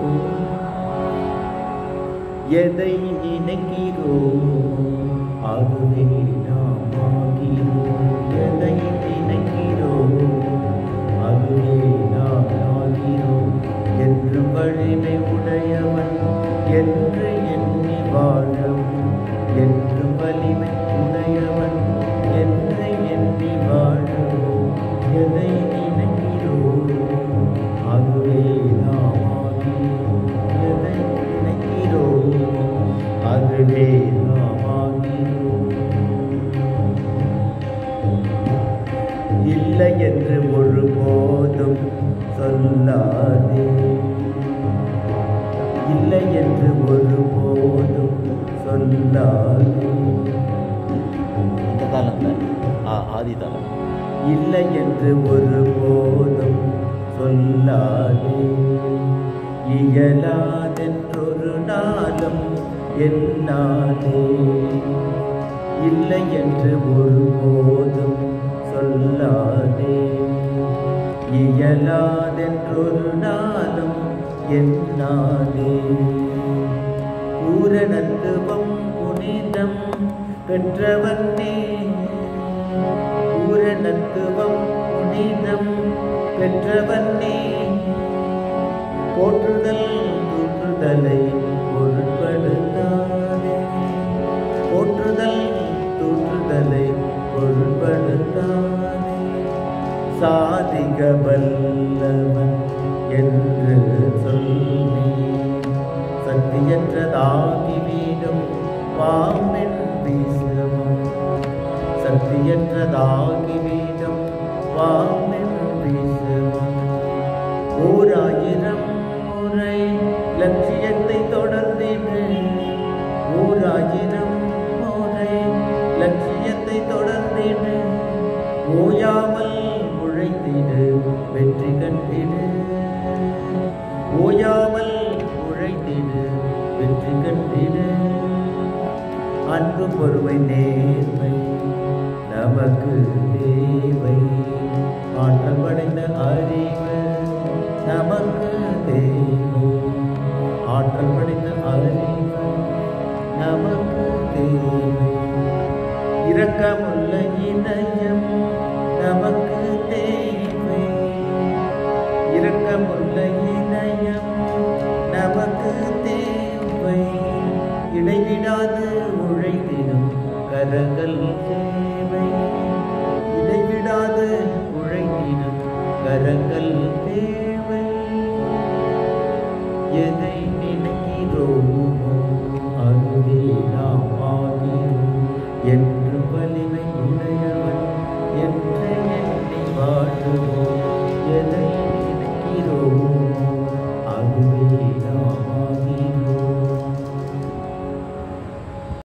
எதை நினைக்கிறோம் அதுவே நாம் ஆகிறோம் எதை நினைக்கிறோம் அதுவே நாம் ஆகிறோம் என்று வலிமை உடையவன் என்று எண்ணி வாழும் என்று வலிமை உடையவன் என்று எண்ணி வாழும் எதை நினைக்கிறோம் அதுவே நாம் ஆகிறோம் எதை நினைக்கிறோம் அதுவே நாம் ஆகிறோம் இல்லை என்று ஒருபோதும் சொல்லாதே இல்லை என்று ஒருபோதும் சொல்லாதே இந்த தாளம் தான் ஆ ஆதி தாளம் இல்லை என்று ஒருபோதும் சொல்லாதே இயலாதென்றொரு நாளும் எண்ணாதே இல்லை என்று ஒருபோதும் சொல்லாதே இயலாதென்றொரு நாளும் எண்ணாதே பூரணத்துவம் புனிதம் பெற்றவனே பூரணத்துவம் புனிதம் பெற்றவனே போற்றுதல் தூற்றுதலை பொருட்படுத்தாதே போற்றுதல் தூற்றுதலை பொருட்படுத்தாதே சாதிக வல்லவன் என்று சொல்லி சத்தியற்றதாகி வீடும் பாம்பின் வீசமும் சத்தியற்றதாகி வீடும் பாம்பின் வீசமும் ஓராயிரம் முறை லட்சியத்தை தொடர்ந்திடு ஓராயிரம் முறை லட்சியத்தை தொடர்ந்திடு ஓயாமல் உழைத்திடு வெற்றி கண்டிடு ஓயாமல் உழைத்திடு வெற்றி கண்டிடு அன்பு பொறுமை நேர்மை நமக்கு தேவை ஆற்றல் படைந்த அறிவு நமக்கு தேவை ஆற்றல் படைந்த அறிவு நமக்கு தேவை இரக்கமுள்ள இதயம் நமக்கு தேவை இரக்கமுள்ள இதயம் நமக்கு தேவை இடைவிடாது உழைத்திடும் கரங்கள் தேவை இடைவிடாது உழைத்திடும் கரங்கள் தேவை எதை